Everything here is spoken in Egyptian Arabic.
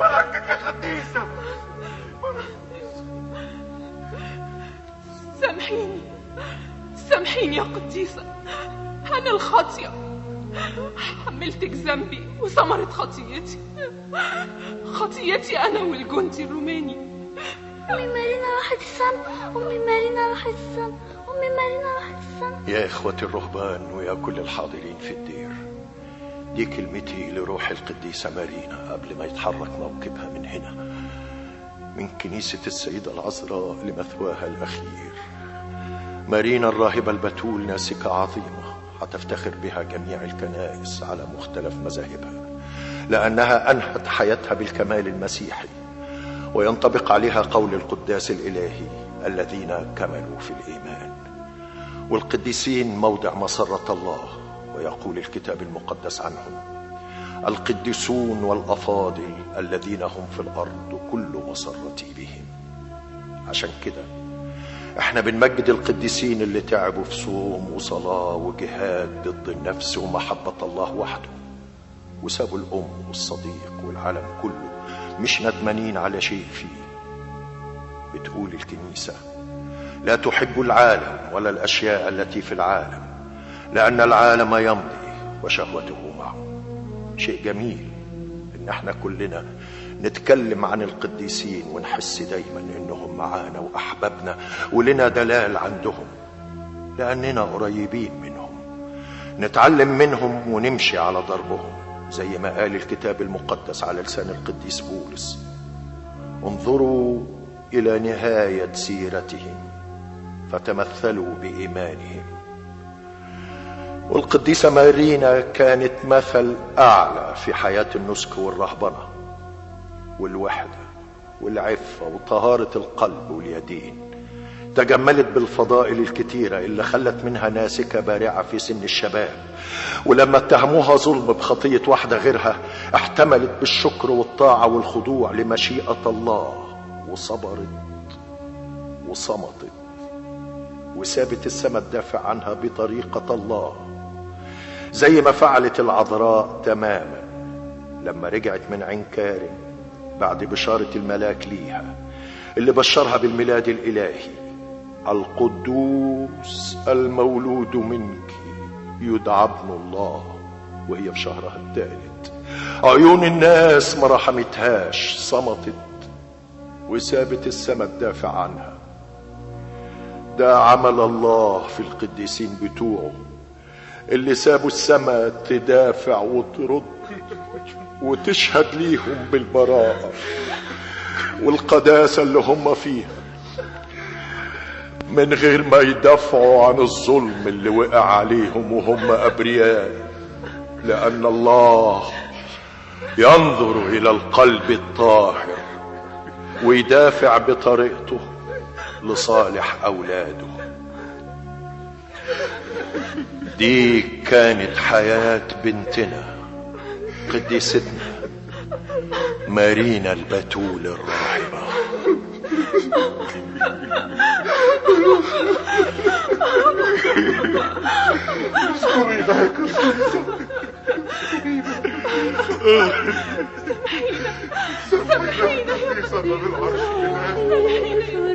بركتك يا قديسة سامحيني سامحيني يا قديسة أنا الخاطية حملتك ذنبي وثمرة خطيتي خطيتي أنا والجندي الروماني أمي مارينا راحت السما أمي مارينا راحت السما أمي مارينا راحت السما يا إخوتي الرهبان ويا كل الحاضرين في الدير دي كلمتي لروح القديسة مارينا قبل ما يتحرك موكبها من هنا من كنيسة السيدة العذراء لمثواها الأخير مارينا الراهبة البتول ناسكة عظيمة هتفتخر بها جميع الكنائس على مختلف مذاهبها لأنها أنهت حياتها بالكمال المسيحي وينطبق عليها قول القداس الإلهي الذين كملوا في الإيمان والقديسين موضع مسرة الله ويقول الكتاب المقدس عنهم القديسون والأفاضل الذين هم في الأرض كل مسرتي بهم عشان كده احنا بنمجد القديسين اللي تعبوا في صوم وصلاة وجهاد ضد النفس ومحبة الله وحده وسابوا الأم والصديق والعالم كله مش ندمانين على شيء فيه بتقول الكنيسة لا تحب العالم ولا الأشياء التي في العالم لأن العالم يمضي وشهوته معه شيء جميل إن احنا كلنا نتكلم عن القديسين ونحس دايما إنهم معانا وأحبابنا ولنا دلال عندهم لأننا قريبين منهم نتعلم منهم ونمشي على ضربهم زي ما قال الكتاب المقدس على لسان القديس بولس انظروا إلى نهاية سيرتهم فتمثلوا بإيمانهم والقديسة مارينا كانت مثل أعلى في حياة النسك والرهبنة والوحدة والعفة وطهارة القلب واليدين تجملت بالفضائل الكتيرة اللي خلت منها ناسكة بارعة في سن الشباب ولما اتهموها ظلم بخطية واحدة غيرها احتملت بالشكر والطاعة والخضوع لمشيئة الله وصبرت وصمتت وسابت السماء تدافع عنها بطريقة الله زي ما فعلت العذراء تماما لما رجعت من عين كارم بعد بشارة الملاك ليها اللي بشرها بالميلاد الإلهي القدوس المولود منك يدعى ابن الله وهي في شهرها الثالث عيون الناس ما رحمتهاش صمتت وسابت السماء تدافع عنها ده عمل الله في القديسين بتوعه اللي سابوا السماء تدافع وترد وتشهد ليهم بالبراءة والقداسة اللي هم فيها من غير ما يدافعوا عن الظلم اللي وقع عليهم وهم أبرياء لأن الله ينظر إلى القلب الطاهر ويدافع بطريقته لصالح أولاده دي كانت حياة بنتنا قديستنا مارينا البتول الراهبة اذكري ذاك سامحينا سمينا القديسة بالعرش الإلهي